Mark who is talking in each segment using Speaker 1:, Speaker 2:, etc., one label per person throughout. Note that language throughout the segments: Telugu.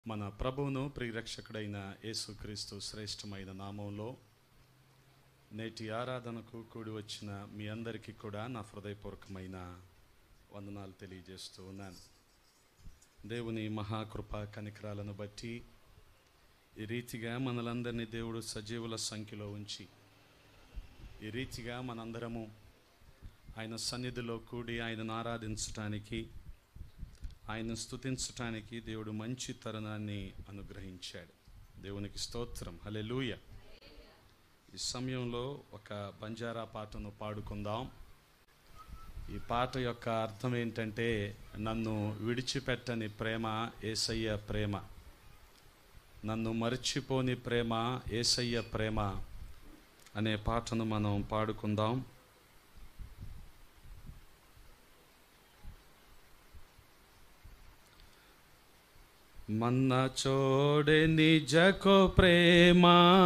Speaker 1: మన ప్రభువును ప్రియరక్షకుడైన యేసుక్రీస్తు శ్రేష్టమైన నామంలో నేటి ఆరాధనకు కూడి వచ్చిన మీ అందరికీ కూడా నా హృదయపూర్వకమైన వందనాలు తెలియజేస్తూ ఉన్నాను దేవుని మహాకృప కనికరాలను బట్టి ఈ రీతిగా మనలందరినీ దేవుడు సజీవుల సంఖ్యలో ఉంచి ఈ రీతిగా మనందరము ఆయన సన్నిధిలో కూడి ఆయనను ఆరాధించటానికి ఆయన స్తుతించటానికి దేవుడు మంచి తరుణాన్ని అనుగ్రహించాడు దేవునికి స్తోత్రం హల్లెలూయ ఈ సమయంలో ఒక బంజారా పాటను పాడుకుందాం ఈ పాట యొక్క అర్థం ఏంటంటే నన్ను విడిచిపెట్టని ప్రేమ ఏసయ్య ప్రేమ నన్ను మర్చిపోని ప్రేమ ఏసయ్య ప్రేమ అనే పాటను మనం పాడుకుందాం మన్న చోడే నిజకో ప్రేమ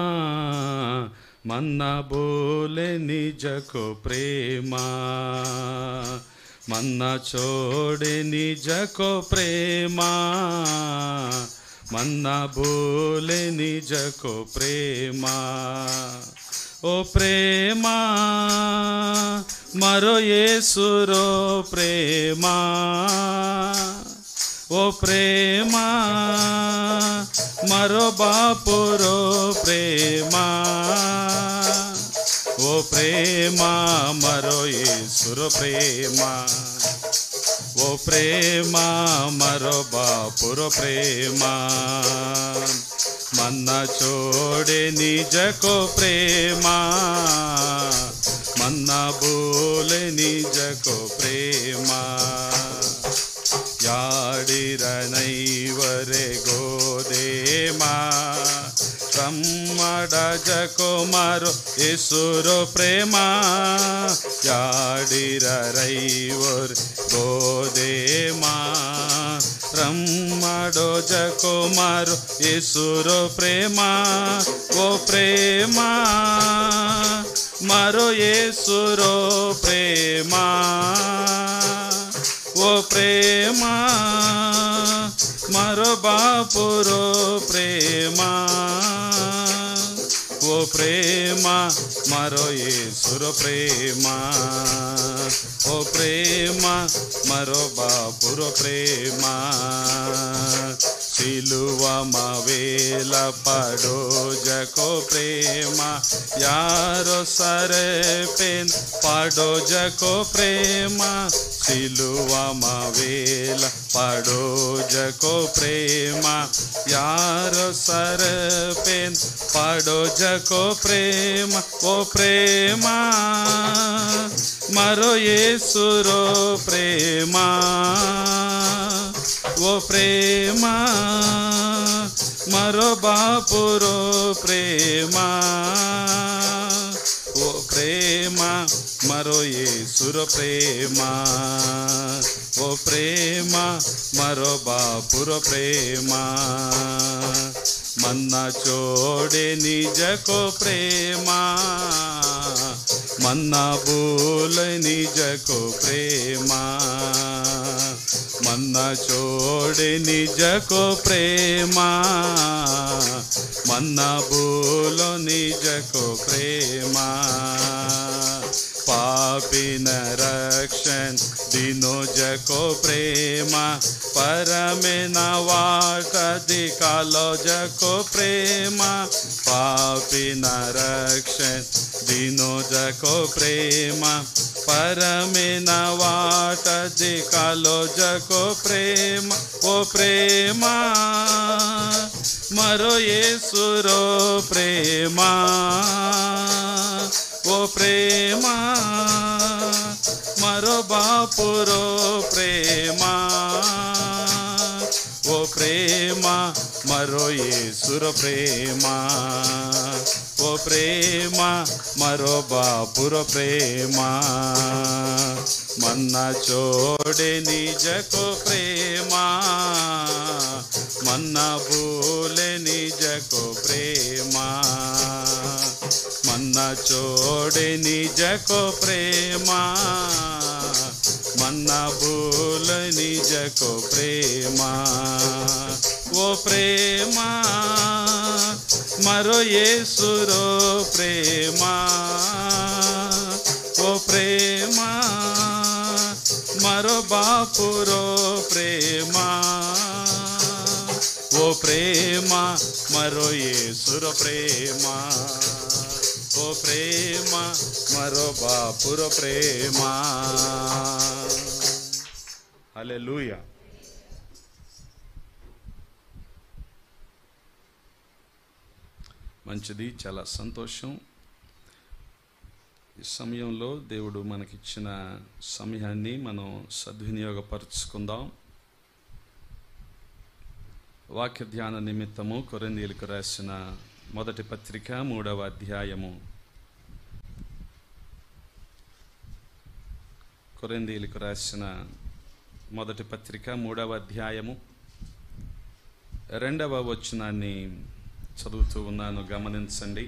Speaker 1: మన్న బోలే నిజకో ప్రేమ మన్న చోడే నిజకో ప్రేమ మన్న బోలే నిజకో ప్రేమ ఓ ప్రేమ మరో యేసురో ప్రేమ ఓ ప్రేమ మరో బాపురో ప్రేమ ఓ ప్రేమ మరో యేసురో ప్రేమ ఓ ప్రేమ మరో బాపురో ప్రేమ మన్న చోడే నిజకో ప్రేమ మన్న బోలే నిజకో ప్రేమ ಯಾಡಿರನೈವರೆ ಗೋದೇಮಾ ಕಮ್ಮಡ ಜಕುಮಾರು ಇಸುರು ಪ್ರೇಮ ಯಾಡಿರೈವರ್ ಗೋದೇಮಾ ರಮ್ಮಡೋ ಜಕುಮಾರು ಇಸುರು ಪ್ರೇಮ ಓ ಪ್ರೇಮ ಮರೋ ಏಸುರೋ ಪ್ರೇಮ ఓ ప్రేమ మరో బాపురో ప్రేమ ఓ ప్రేమ మరో యేసురో ప్రేమ ఓ ప్రేమ మరో బాపురో ప్రేమ సిలువ మవేల పడో జకో ప్రేమ యారో సరే పెన్ పడో జకో ప్రేమ సిలువ మవేల పడో జకో ప్రేమ యారో సరే పెన్ పడో జకో ప్రేమ ఓ ప్రేమ మరో యేసురో ప్రేమ ఓ ప్రేమ మరో బాపురో ప్రేమ ఓ ప్రేమ మరో యేసుర ప్రేమ ఓ ప్రేమ మరో బాపుర ప్రేమ మన్న చోడే నిజకో ప్రేమ మన్న బోల నిజకో ప్రేమ మన్న చోడే నిజకో ప్రేమ మన్న బోలో నిజకో ప్రేమ పాపిన రక్షణ దినో జకో ప్రేమ పరమైన వాటది కాలో జకో ప్రేమ పాపిన రక్షణ దినో జకో ప్రేమ పరమైన వాటది కాలో జకో ప్రేమ ఓ ప్రేమ మరో యేసురో ప్రేమ ఓ ప్రేమ మరో బాపురో ప్రేమ ఓ ప్రేమ మరో యేసుర ప్రేమ ఓ ప్రేమ మరో బాపుర ప్రేమ మన్న చోడే నిజకో ప్రేమ మన్న బోలే నిజకో ప్రేమ మన్న చోడే నిజకో ప్రేమ మన్న బోల నిజకో ప్రేమ ఓ ప్రేమ మరో యేసురో ప్రేమ ఓ ప్రేమ మరో బాపురో ప్రేమ ఓ ప్రేమ మరో యేసుర ప్రేమ ఓ ప్రేమ మరో బాపుర ప్రేమ హల్లెలూయా మంచిది చాలా సంతోషం ఈ సమయంలో దేవుడు మనకిచ్చిన సమయాన్ని మనం సద్వినియోగపరుచుకుందాం వాక్య ధ్యాన నిమిత్తము కొరందీలకు రాసిన మొదటి పత్రిక మూడవ అధ్యాయము కొరందీలకు రాసిన మొదటి పత్రిక మూడవ అధ్యాయము రెండవ వచనాన్ని చదువుతూ ఉన్నాను గమనించండి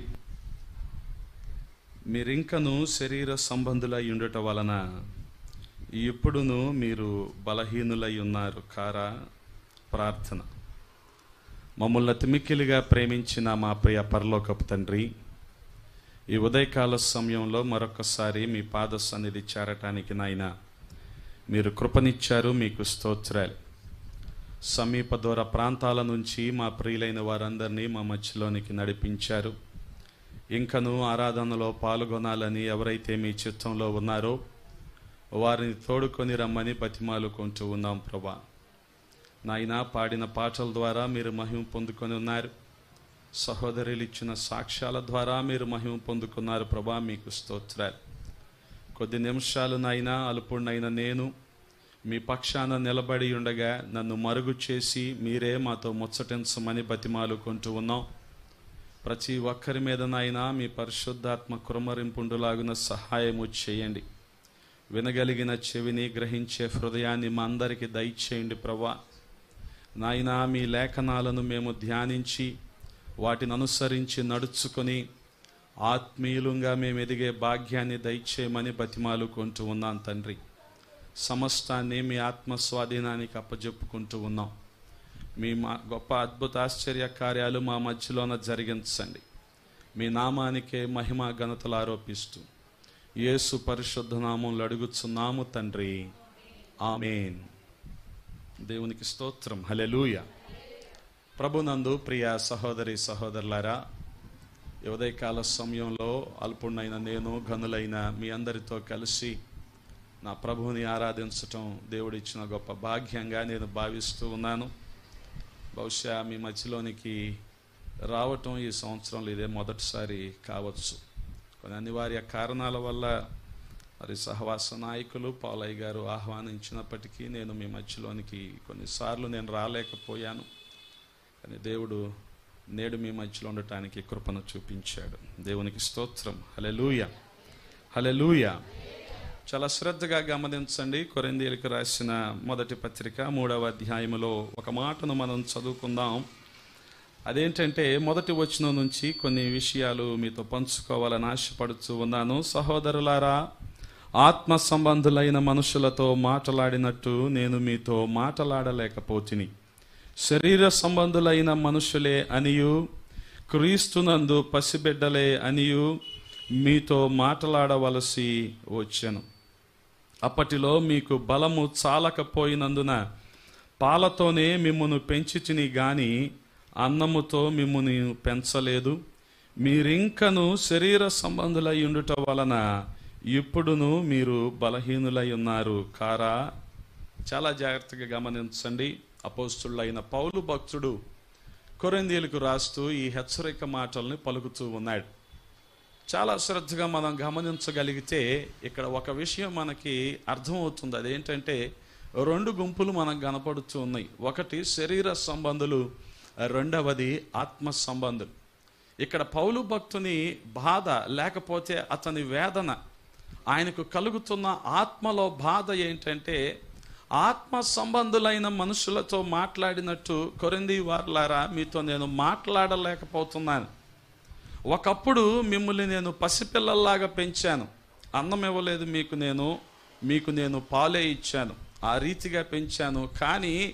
Speaker 1: మీరింకను శరీర సంబంధులై ఉండుట వలన ఇప్పుడును మీరు బలహీనులై ఉన్నారు కారా ప్రార్థన మమ్మల్ని తిమిక్కిలిగా ప్రేమించిన మా ప్రియ పరలోకపు తండ్రి ఈ ఉదయకాల సమయంలో మరొకసారి మీ పాద సన్నిధి చేరటానికి నాయన మీరు కృపనిచ్చారు మీకు స్తోత్రాలు సమీప దూర ప్రాంతాల నుంచి మా ప్రియులైన వారందరినీ మా మధ్యలోనికి నడిపించారు ఇంకను ఆరాధనలో పాల్గొనాలని ఎవరైతే మీ చిత్తంలో ఉన్నారో వారిని తోడుకొని రమ్మని బతిమాలుకుంటూ ఉన్నాం ప్రభా నాయన పాడిన పాటల ద్వారా మీరు మహిమ పొందుకొని ఉన్నారు సహోదరులు ఇచ్చిన సాక్ష్యాల ద్వారా మీరు మహిమ పొందుకున్నారు ప్రభా మీకు స్తోత్రాలు కొద్ది నిమిషాలు నాయన అల్పుడినైన నేను మీ పక్షాన నిలబడి ఉండగా నన్ను మరుగు చేసి మీరే మాతో ముచ్చటించమని బతిమాలుకుంటూ ఉన్నాం ప్రతి ఒక్కరి మీద నాయన మీ పరిశుద్ధాత్మ కురమరింపుండులాగున సహాయము చేయండి వినగలిగిన చెవిని గ్రహించే హృదయాన్ని మా అందరికీ దయచేయండి ప్రభా నాయన మీ లేఖనాలను మేము ధ్యానించి వాటిని అనుసరించి నడుచుకొని ఆత్మీయులుగా మేము ఎదిగే భాగ్యాన్ని దయచేయమని బతిమాలుకుంటూ ఉన్నాం తండ్రి సమస్తాన్ని మీ ఆత్మ స్వాధీనానికి అప్పజెప్పుకుంటూ ఉన్నాం మీ మా గొప్ప అద్భుత ఆశ్చర్య కార్యాలు మా మధ్యలోన జరిగించండి మీ నామానికే మహిమ ఘనతలు ఆరోపిస్తూ యేసు పరిశుద్ధ నామంలో అడుగుచున్నాము తండ్రి ఆమెన్ దేవునికి స్తోత్రం హలెలూయ ప్రభునందు ప్రియ సహోదరి సహోదరులారా ఈ ఉదయకాల సమయంలో అల్పుణ్ణైన నేను గనులైన మీ అందరితో కలిసి నా ప్రభువుని ఆరాధించటం దేవుడిచ్చిన గొప్ప భాగ్యంగా నేను భావిస్తూ ఉన్నాను బహుశా మీ మధ్యలోనికి రావటం ఈ సంవత్సరంలో ఇదే మొదటిసారి కావచ్చు కొన్ని అనివార్య కారణాల వల్ల మరి సహవాస నాయకులు పాలయ్య గారు ఆహ్వానించినప్పటికీ నేను మీ మధ్యలోనికి కొన్నిసార్లు నేను రాలేకపోయాను కానీ దేవుడు నేడు మీ మధ్యలో ఉండటానికి కృపను చూపించాడు దేవునికి స్తోత్రం హలెలూయ హలెలూయ చాలా శ్రద్ధగా గమనించండి కొరిందీలకు రాసిన మొదటి పత్రిక మూడవ అధ్యాయములో ఒక మాటను మనం చదువుకుందాం అదేంటంటే మొదటి వచనం నుంచి కొన్ని విషయాలు మీతో పంచుకోవాలని ఆశపడుతూ ఉన్నాను సహోదరులారా ఆత్మ సంబంధులైన మనుషులతో మాట్లాడినట్టు నేను మీతో మాట్లాడలేకపోతిని శరీర సంబంధులైన మనుషులే అనియు క్రీస్తునందు పసిబిడ్డలే అనియు మీతో మాట్లాడవలసి వచ్చాను అప్పటిలో మీకు బలము చాలకపోయినందున పాలతోనే మిమ్మును పెంచితిని గాని అన్నముతో మిమ్ముని పెంచలేదు మీరింకను శరీర సంబంధులై ఉండుట వలన ఇప్పుడును మీరు బలహీనులై ఉన్నారు కారా చాలా జాగ్రత్తగా గమనించండి అపోస్తుళ్ళైన పౌలు భక్తుడు కొరిందీలకు రాస్తూ ఈ హెచ్చరిక మాటల్ని పలుకుతూ ఉన్నాడు చాలా శ్రద్ధగా మనం గమనించగలిగితే ఇక్కడ ఒక విషయం మనకి అర్థమవుతుంది అదేంటంటే రెండు గుంపులు మనకు కనపడుతూ ఉన్నాయి ఒకటి శరీర సంబంధులు రెండవది ఆత్మ సంబంధులు ఇక్కడ పౌలు భక్తుని బాధ లేకపోతే అతని వేదన ఆయనకు కలుగుతున్న ఆత్మలో బాధ ఏంటంటే ఆత్మ సంబంధులైన మనుషులతో మాట్లాడినట్టు కొరింది వార్లారా మీతో నేను మాట్లాడలేకపోతున్నాను ఒకప్పుడు మిమ్మల్ని నేను పసిపిల్లల్లాగా పెంచాను అన్నం ఇవ్వలేదు మీకు నేను మీకు నేను పాలే ఇచ్చాను ఆ రీతిగా పెంచాను కానీ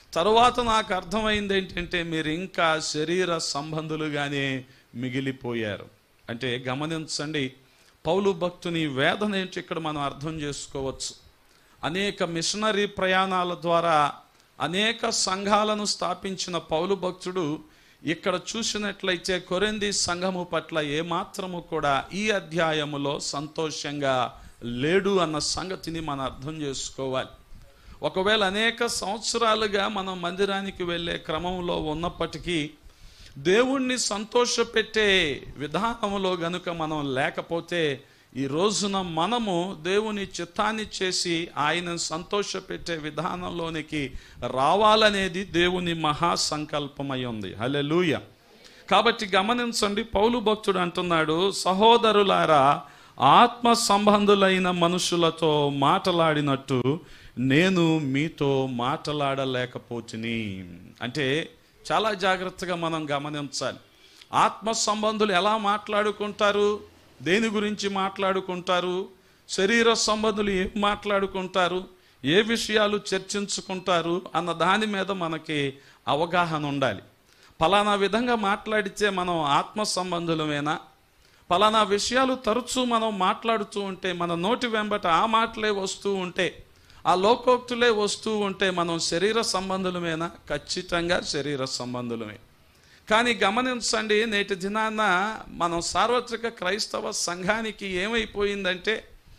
Speaker 1: తరువాత నాకు అర్థమైంది ఏంటంటే మీరు ఇంకా శరీర సంబంధులుగానే మిగిలిపోయారు అంటే గమనించండి పౌలు భక్తుని వేదన ఏంటి ఇక్కడ మనం అర్థం చేసుకోవచ్చు అనేక మిషనరీ ప్రయాణాల ద్వారా అనేక సంఘాలను స్థాపించిన పౌలు భక్తుడు ఇక్కడ చూసినట్లయితే కొరింది సంఘము పట్ల ఏమాత్రము కూడా ఈ అధ్యాయములో సంతోషంగా లేడు అన్న సంగతిని మనం అర్థం చేసుకోవాలి ఒకవేళ అనేక సంవత్సరాలుగా మనం మందిరానికి వెళ్ళే క్రమంలో ఉన్నప్పటికీ దేవుణ్ణి సంతోషపెట్టే విధానంలో గనుక మనం లేకపోతే ఈ రోజున మనము దేవుని చిత్తాన్ని చేసి ఆయనను సంతోషపెట్టే విధానంలోనికి రావాలనేది దేవుని మహా సంకల్పమై ఉంది హలెలూయ కాబట్టి గమనించండి పౌలు భక్తుడు అంటున్నాడు సహోదరులారా ఆత్మ సంబంధులైన మనుషులతో మాటలాడినట్టు నేను మీతో మాట్లాడలేకపోతుని అంటే చాలా జాగ్రత్తగా మనం గమనించాలి ఆత్మ సంబంధులు ఎలా మాట్లాడుకుంటారు దేని గురించి మాట్లాడుకుంటారు శరీర సంబంధులు ఏం మాట్లాడుకుంటారు ఏ విషయాలు చర్చించుకుంటారు అన్న దాని మీద మనకి అవగాహన ఉండాలి పలానా విధంగా మాట్లాడితే మనం ఆత్మ సంబంధులమేనా పలానా విషయాలు తరచూ మనం మాట్లాడుతూ ఉంటే మన నోటి వెంబట ఆ మాటలే వస్తూ ఉంటే ఆ లోకోక్తులే వస్తూ ఉంటే మనం శరీర సంబంధులమేనా ఖచ్చితంగా శరీర సంబంధులమే కానీ గమనించండి నేటి దినాన మనం సార్వత్రిక క్రైస్తవ సంఘానికి ఏమైపోయిందంటే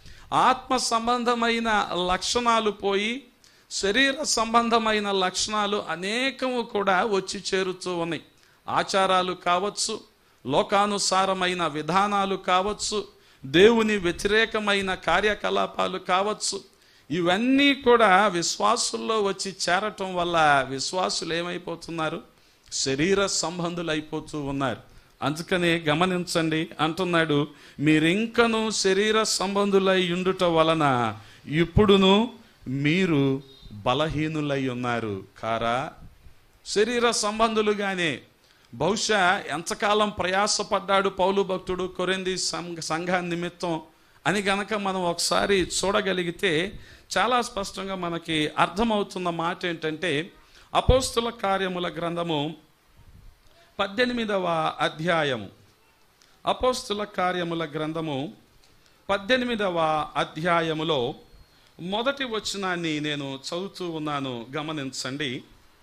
Speaker 1: ఆత్మ సంబంధమైన లక్షణాలు పోయి శరీర సంబంధమైన లక్షణాలు అనేకము కూడా వచ్చి చేరుతూ ఉన్నాయి ఆచారాలు కావచ్చు లోకానుసారమైన విధానాలు కావచ్చు దేవుని వ్యతిరేకమైన కార్యకలాపాలు కావచ్చు ఇవన్నీ కూడా విశ్వాసుల్లో వచ్చి చేరటం వల్ల విశ్వాసులు ఏమైపోతున్నారు శరీర సంబంధులు అయిపోతూ ఉన్నారు అందుకనే గమనించండి అంటున్నాడు మీరింకను శరీర సంబంధులై ఉండుట వలన ఇప్పుడును మీరు బలహీనులై ఉన్నారు కారా శరీర సంబంధులుగానే బహుశా ఎంతకాలం ప్రయాసపడ్డాడు పౌలు భక్తుడు కొరింది సంఘ సంఘ నిమిత్తం అని గనక మనం ఒకసారి చూడగలిగితే చాలా స్పష్టంగా మనకి అర్థమవుతున్న మాట ఏంటంటే అపోస్తుల కార్యముల గ్రంథము పద్దెనిమిదవ అధ్యాయము అపోస్తుల కార్యముల గ్రంథము పద్దెనిమిదవ అధ్యాయములో మొదటి వచనాన్ని నేను చదువుతూ ఉన్నాను గమనించండి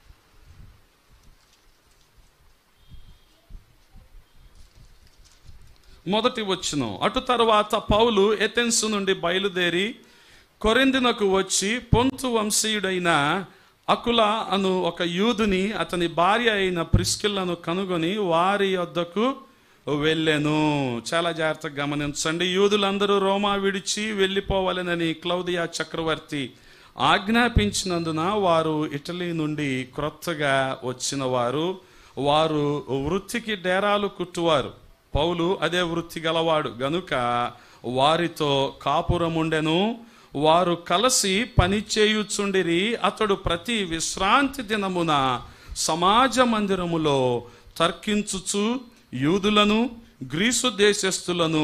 Speaker 1: మొదటి వచ్చును అటు తర్వాత పౌలు ఎథెన్స్ నుండి బయలుదేరి కొరిందినకు వచ్చి పొంతు వంశీయుడైన అకుల అను ఒక యూదుని అతని భార్య అయిన ప్రిస్కిల్లను కనుగొని వారి వద్దకు వెళ్ళెను చాలా జాగ్రత్తగా గమనించండి యూదులందరూ రోమా విడిచి వెళ్ళిపోవాలనని క్లౌదియా చక్రవర్తి ఆజ్ఞాపించినందున వారు ఇటలీ నుండి క్రొత్తగా వచ్చిన వారు వారు వృత్తికి డేరాలు కుట్టువారు పౌలు అదే వృత్తి గలవాడు గనుక వారితో కాపురముండెను వారు కలిసి పని చేయుచుండిరి అతడు ప్రతి విశ్రాంతి దినమున సమాజ మందిరములో తర్కించుచు యూదులను గ్రీసు దేశస్థులను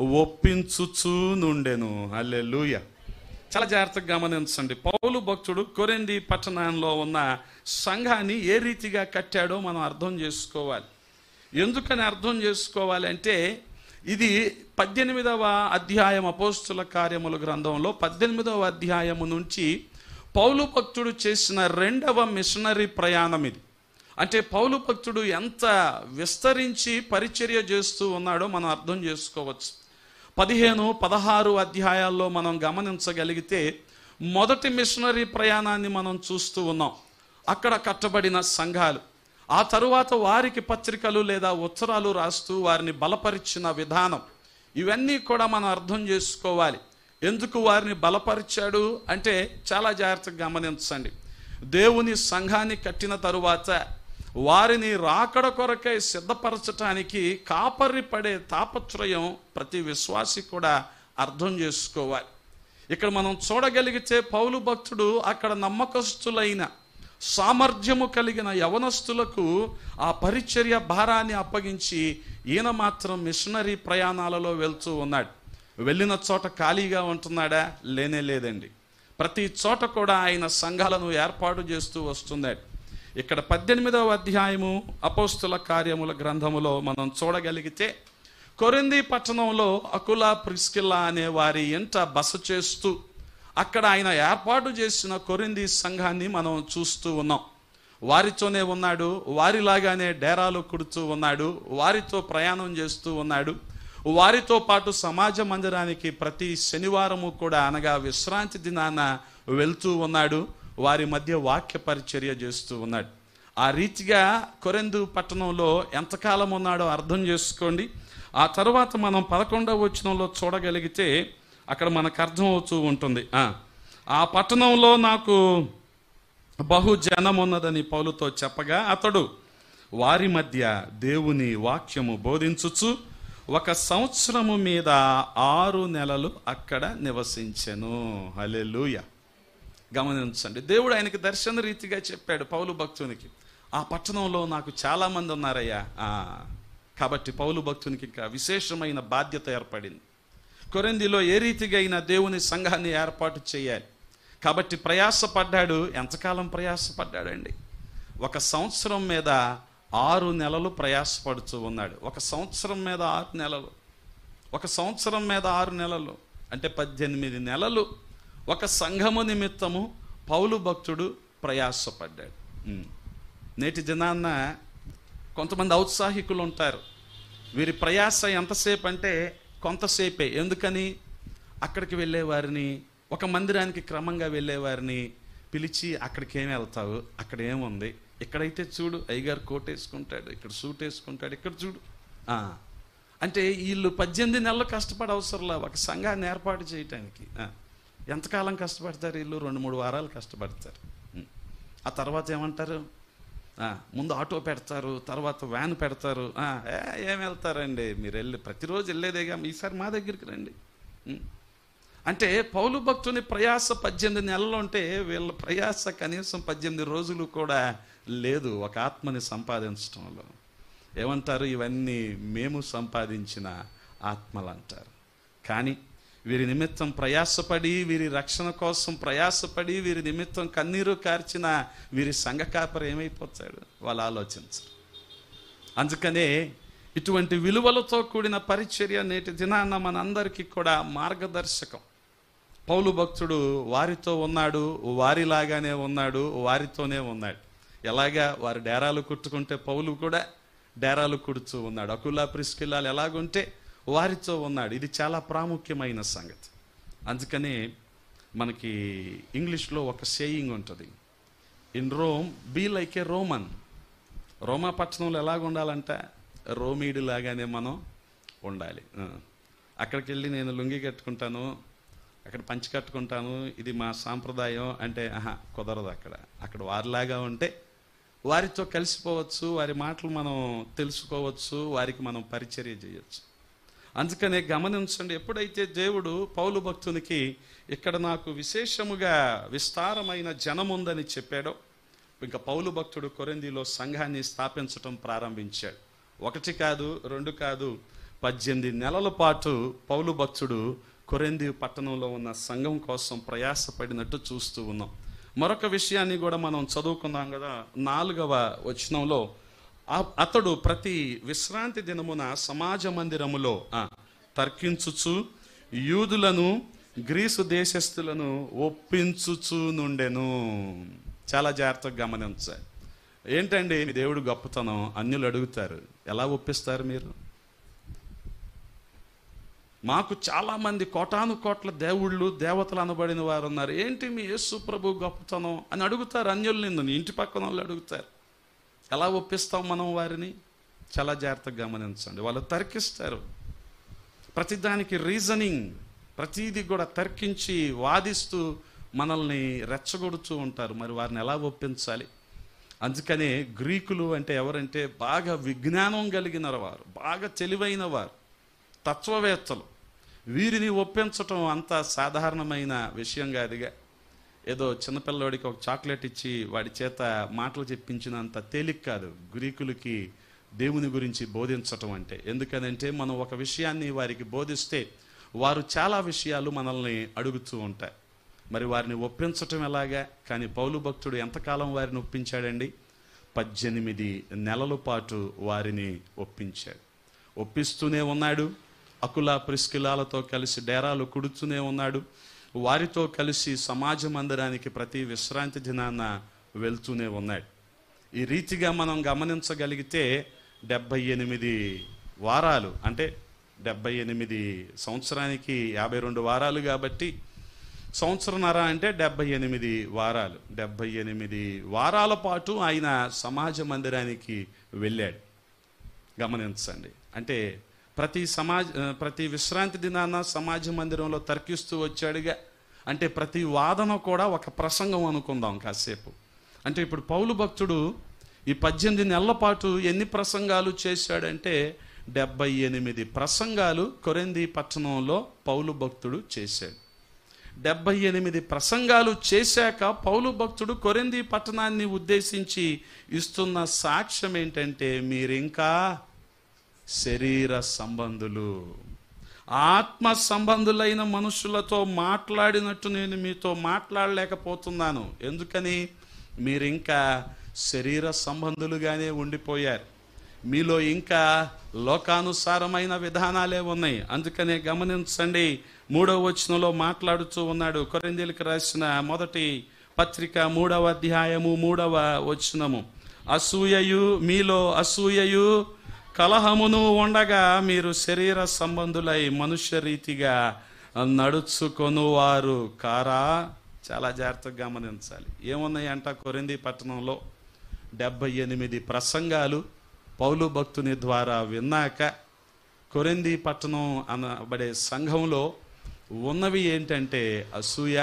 Speaker 1: ఒప్పించుచు నుండెను అల్లెలుయ చాలా జాగ్రత్తగా గమనించండి పౌలు భక్తుడు కొరింది పట్టణంలో ఉన్న సంఘాన్ని ఏ రీతిగా కట్టాడో మనం అర్థం చేసుకోవాలి ఎందుకని అర్థం చేసుకోవాలి అంటే ఇది పద్దెనిమిదవ అధ్యాయం అపోస్తుల కార్యముల గ్రంథంలో పద్దెనిమిదవ అధ్యాయము నుంచి పౌలు భక్తుడు చేసిన రెండవ మిషనరీ ప్రయాణం ఇది అంటే పౌలు భక్తుడు ఎంత విస్తరించి పరిచర్య చేస్తూ ఉన్నాడో మనం అర్థం చేసుకోవచ్చు పదిహేను పదహారు అధ్యాయాల్లో మనం గమనించగలిగితే మొదటి మిషనరీ ప్రయాణాన్ని మనం చూస్తూ ఉన్నాం అక్కడ కట్టబడిన సంఘాలు ఆ తరువాత వారికి పత్రికలు లేదా ఉత్తరాలు రాస్తూ వారిని బలపరిచిన విధానం ఇవన్నీ కూడా మనం అర్థం చేసుకోవాలి ఎందుకు వారిని బలపరిచాడు అంటే చాలా జాగ్రత్తగా గమనించండి దేవుని సంఘాన్ని కట్టిన తరువాత వారిని రాకడ కొరకై సిద్ధపరచటానికి కాపరి పడే తాపత్రయం ప్రతి విశ్వాసి కూడా అర్థం చేసుకోవాలి ఇక్కడ మనం చూడగలిగితే పౌలు భక్తుడు అక్కడ నమ్మకస్తులైన సామర్థ్యము కలిగిన యవనస్తులకు ఆ పరిచర్య భారాన్ని అప్పగించి ఈయన మాత్రం మిషనరీ ప్రయాణాలలో వెళ్తూ ఉన్నాడు వెళ్ళిన చోట ఖాళీగా ఉంటున్నాడా లేనే లేదండి ప్రతి చోట కూడా ఆయన సంఘాలను ఏర్పాటు చేస్తూ వస్తున్నాడు ఇక్కడ పద్దెనిమిదవ అధ్యాయము అపోస్తుల కార్యముల గ్రంథములో మనం చూడగలిగితే కొరింది పట్టణంలో అకులా ప్రిస్కిల్లా అనే వారి ఎంట బస చేస్తూ అక్కడ ఆయన ఏర్పాటు చేసిన కొరింది సంఘాన్ని మనం చూస్తూ ఉన్నాం వారితోనే ఉన్నాడు వారిలాగానే డేరాలు కుడుతూ ఉన్నాడు వారితో ప్రయాణం చేస్తూ ఉన్నాడు వారితో పాటు సమాజ మందిరానికి ప్రతి శనివారము కూడా అనగా విశ్రాంతి దినాన వెళ్తూ ఉన్నాడు వారి మధ్య వాక్య పరిచర్య చేస్తూ ఉన్నాడు ఆ రీతిగా కొరెందు పట్టణంలో ఎంతకాలం ఉన్నాడో అర్థం చేసుకోండి ఆ తర్వాత మనం పదకొండవ వచనంలో చూడగలిగితే అక్కడ మనకు అర్థం అవుతూ ఉంటుంది ఆ, ఆ పట్టణంలో నాకు బహు జనం ఉన్నదని పౌలుతో చెప్పగా అతడు వారి మధ్య దేవుని వాక్యము బోధించుచు ఒక సంవత్సరము మీద ఆరు నెలలు అక్కడ నివసించెను హల్లెలూయా గమనించండి దేవుడు ఆయనకి దర్శన రీతిగా చెప్పాడు పౌలు భక్తునికి ఆ పట్టణంలో నాకు చాలా మంది ఉన్నారయ్యా ఆ, కాబట్టి పౌలు భక్తునికి ఇంకా విశేషమైన బాధ్యత ఏర్పడింది కొరిందిలో ఏ రీతిగా అయినా దేవుని సంఘాన్ని ఏర్పాటు చేయాలి కాబట్టి ప్రయాసపడ్డాడు ఎంతకాలం ప్రయాసపడ్డాడండి ఒక సంవత్సరం మీద ఆరు నెలలు ప్రయాసపడుతూ ఉన్నాడు ఒక సంవత్సరం మీద ఆరు నెలలు ఒక సంవత్సరం మీద ఆరు నెలలు అంటే పద్దెనిమిది నెలలు ఒక సంఘము నిమిత్తము పౌలు భక్తుడు ప్రయాసపడ్డాడు ఉమ్. నేటి దినాన్న కొంతమంది ఔత్సాహికులు ఉంటారు వీరి ప్రయాస ఎంతసేపు అంటే కొంతసేపే ఎందుకని అక్కడికి వెళ్ళే వారిని ఒక మందిరానికి క్రమంగా వెళ్ళే వారిని పిలిచి అక్కడికి ఏం వెళ్తావు అక్కడ ఏముంది ఇక్కడైతే చూడు అయ్యగారు కోట్ వేసుకుంటాడు ఇక్కడ సూట్ వేసుకుంటాడు ఇక్కడ చూడు ఆ. అంటే వీళ్ళు పద్దెనిమిది నెలలు కష్టపడ అవసరంలా ఒక సంఘాన్ని ఏర్పాటు చేయటానికి ఆ. ఎంతకాలం కష్టపడతారు వీళ్ళు రెండు మూడు వారాలు కష్టపడతారు ఉం. ఆ తర్వాత ఏమంటారు ఆ, ముందు ఆటో పెడతారు తర్వాత వ్యాన్ పెడతారు ఆ, ఏ, ఏం వెళ్తారండి మీరు వెళ్ళి ప్రతిరోజు వెళ్ళేదేగా ఈసారి మా దగ్గరికి రండి ఉం. అంటే పౌలు భక్తుని ప్రయాస పద్దెనిమిది నెలలు ఉంటే వీళ్ళ ప్రయాస కనీసం పద్దెనిమిది రోజులు కూడా లేదు ఒక ఆత్మని సంపాదించడంలో ఏమంటారు ఇవన్నీ మేము సంపాదించిన ఆత్మలు అంటారు కానీ వీరి నిమిత్తం ప్రయాసపడి వీరి రక్షణ కోసం ప్రయాసపడి వీరి నిమిత్తం కన్నీరు కార్చిన వీరి సంఘ కాపరి ఏమైపోతాడు వాళ్ళు ఆలోచించరు అందుకనే ఇటువంటి విలువలతో కూడిన పరిచర్య నేటి దినాన్న మనందరికీ కూడా మార్గదర్శకం పౌలు భక్తుడు వారితో ఉన్నాడు వారిలాగానే ఉన్నాడు వారితోనే ఉన్నాడు ఎలాగా వారు డేరాలు కుట్టుకుంటే పౌలు కూడా డేరాలు కుడుతూ ఉన్నాడు అకులా ప్రిస్కిల్లాలు ఎలాగుంటే వారితో ఉన్నాడు ఇది చాలా ప్రాముఖ్యమైన సంగతి అందుకనే మనకి ఇంగ్లీష్లో ఒక సేయింగ్ ఉంటుంది in Rome be like a Roman Roma పట్టణంలో ఎలాగ ఉండాలంట రోమీడు లాగానే మనం ఉండాలి ఆ. అక్కడికి వెళ్ళి నేను లుంగి కట్టుకుంటాను అక్కడ పంచి కట్టుకుంటాను ఇది మా సాంప్రదాయం అంటే ఆహా కుదరదు అక్కడ అక్కడ వారిలాగా ఉంటే వారితో కలిసిపోవచ్చు వారి మాటలు మనం తెలుసుకోవచ్చు వారికి మనం పరిచర్య చేయొచ్చు అందుకనే గమనించండి ఎప్పుడైతే దేవుడు పౌలు భక్తునికి ఇక్కడ నాకు విశేషముగా విస్తారమైన జనం ఉందని చెప్పాడో ఇంకా పౌలు భక్తుడు కొరిందిలో సంఘాన్ని స్థాపించటం ప్రారంభించాడు ఒకటి కాదు రెండు కాదు పద్దెనిమిది నెలల పాటు పౌలు భక్తుడు కొరింది పట్టణంలో ఉన్న సంఘం కోసం ప్రయాసపడినట్టు చూస్తూ ఉన్నాం మరొక విషయాన్ని కూడా మనం చదువుకున్నాం కదా నాలుగవ వచనంలో ఆ- అతడు ప్రతి విశ్రాంతి దినమున సమాజ మందిరములో ఆ, తర్కించుచు యూదులను గ్రీసు దేశస్థులను ఒప్పించుచు నుండెను చాలా జాగ్రత్తగా గమనించాలి ఏంటండి మీ దేవుడు గొప్పతనం అన్యులు అడుగుతారు ఎలా ఒప్పిస్తారు మీరు మాకు చాలా మంది కోటాను కోట్ల దేవుళ్ళు దేవతలు అనబడిన వారు ఉన్నారు ఏంటి మీ యేసు ప్రభు గొప్పతనం అని అడుగుతారు అన్యులు నిన్ను నీ ఇంటి పక్కన వాళ్ళు అడుగుతారు ఎలా ఒప్పిస్తాం మనం వారిని చాలా జాగ్రత్తగా గమనించండి వాళ్ళు తర్కిస్తారు ప్రతిదానికి రీజనింగ్ ప్రతిదీ కూడా తర్కించి వాదిస్తూ మనల్ని రెచ్చగొడుతూ ఉంటారు మరి వారిని ఎలా ఒప్పించాలి అందుకనే గ్రీకులు అంటే ఎవరంటే బాగా విజ్ఞానం కలిగిన వారు బాగా తెలివైన వారు తత్వవేత్తలు వీరిని ఒప్పించటం అంత సాధారణమైన విషయం కాదుగా ఏదో చిన్నపిల్లవాడికి ఒక చాక్లెట్ ఇచ్చి వాడి చేత మాటలు చెప్పించినంత తేలిక కాదు గ్రీకులకి దేవుని గురించి బోధించటం అంటే ఎందుకనంటే మనం ఒక విషయాన్ని వారికి బోధిస్తే వారు చాలా విషయాలు మనల్ని అడుగుతూ ఉంటారు మరి వారిని ఒప్పించటం ఎలాగా కానీ పౌలు భక్తుడు ఎంతకాలం వారిని ఒప్పించాడండి పద్దెనిమిది నెలల పాటు వారిని ఒప్పించాడు ఒప్పిస్తూనే ఉన్నాడు అకుల ప్రిస్కిలాలతో కలిసి డేరాలు కుడుతూనే ఉన్నాడు వారితో కలిసి సమాజ మందిరానికి ప్రతి విశ్రాంతి దినాన వెళ్తూనే ఉన్నాడు ఈ రీతిగా మనం గమనించగలిగితే డెబ్బై ఎనిమిది వారాలు అంటే డెబ్బై ఎనిమిది సంవత్సరానికి యాభై రెండు వారాలు కాబట్టి సంవత్సరన్నర అంటే డెబ్బై ఎనిమిది వారాలు డెబ్బై ఎనిమిది వారాల పాటు ఆయన సమాజ మందిరానికి వెళ్ళాడు గమనించండి అంటే ప్రతి సమాజ ఆ, ప్రతి విశ్రాంతి దినాన సమాజ మందిరంలో తర్కిస్తూ వచ్చాడుగా అంటే ప్రతి వాదన కూడా ఒక ప్రసంగం అనుకుందాం కాసేపు అంటే ఇప్పుడు పౌలు భక్తుడు ఈ పద్దెనిమిది నెలల పాటు ఎన్ని ప్రసంగాలు చేశాడంటే డెబ్బై ఎనిమిది ప్రసంగాలు కొరింది పట్టణంలో పౌలు భక్తుడు చేశాడు డెబ్బై ఎనిమిది ప్రసంగాలు చేశాక పౌలు భక్తుడు కొరింది పట్టణాన్ని ఉద్దేశించి ఇస్తున్న సాక్ష్యం ఏంటంటే మీరింకా శరీర సంబంధులు ఆత్మ సంబంధులైన మనుషులతో మాట్లాడినట్టు నేను మీతో మాట్లాడలేకపోతున్నాను ఎందుకని మీరింకా శరీర సంబంధులుగానే ఉండిపోయారు మీలో ఇంకా లోకానుసారమైన విధానాలే ఉన్నాయి అందుకనే గమనించండి మూడవ వచనంలో మాట్లాడుతూ ఉన్నాడు కొరిందీలకు రాసిన మొదటి పత్రిక మూడవ అధ్యాయము మూడవ వచనము అసూయయు మీలో అసూయయు కలహమును ఉండగా మీరు శరీర సంబంధులై మనుష్య రీతిగా నడుచుకొనువారు కారా చాలా జాగ్రత్తగా గమనించాలి ఏమున్నాయంట కొరింది పట్టణంలో డెబ్బై ఎనిమిది ప్రసంగాలు పౌలు భక్తుని ద్వారా విన్నాక కొరింది పట్టణం అనబడే సంఘంలో ఉన్నవి ఏంటంటే అసూయ